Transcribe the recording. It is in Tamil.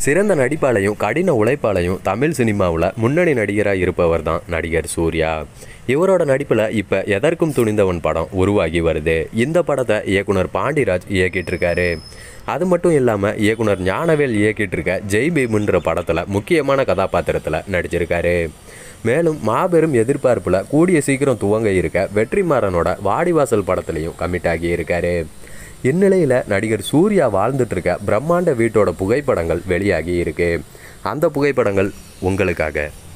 சிறந்த நடிப்பாலையும் கடின உழைப்பாலையும் தமிழ் சினிமாவில் முன்னணி நடிகராக இருப்பவர் தான் நடிகர் சூர்யா இவரோட நடிப்பில் இப்போ எதற்கும் துணிந்தவன் படம் உருவாகி வருது இந்த படத்தை இயக்குனர் பாண்டிராஜ் இயக்கிட்டு இருக்காரு அது மட்டும் இல்லாமல் இயக்குனர் ஞானவேல் இயக்கிட்டு இருக்க ஜெய் பீம்ன்ற படத்தில் முக்கியமான கதாபாத்திரத்தில் நடிச்சிருக்காரு மேலும் மாபெரும் எதிர்பார்ப்பில் கூடிய சீக்கிரம் துவங்க இருக்க வெற்றிமாறனோட வாடிவாசல் படத்துலையும் கமிட் ஆகி இருக்காரு இந்நிலையில் நடிகர் சூர்யா வாழ்ந்துட்டு இருக்க பிரம்மாண்ட வீட்டோட புகைப்படங்கள் வெளியாகி இருக்கு அந்த புகைப்படங்கள் உங்களுக்காக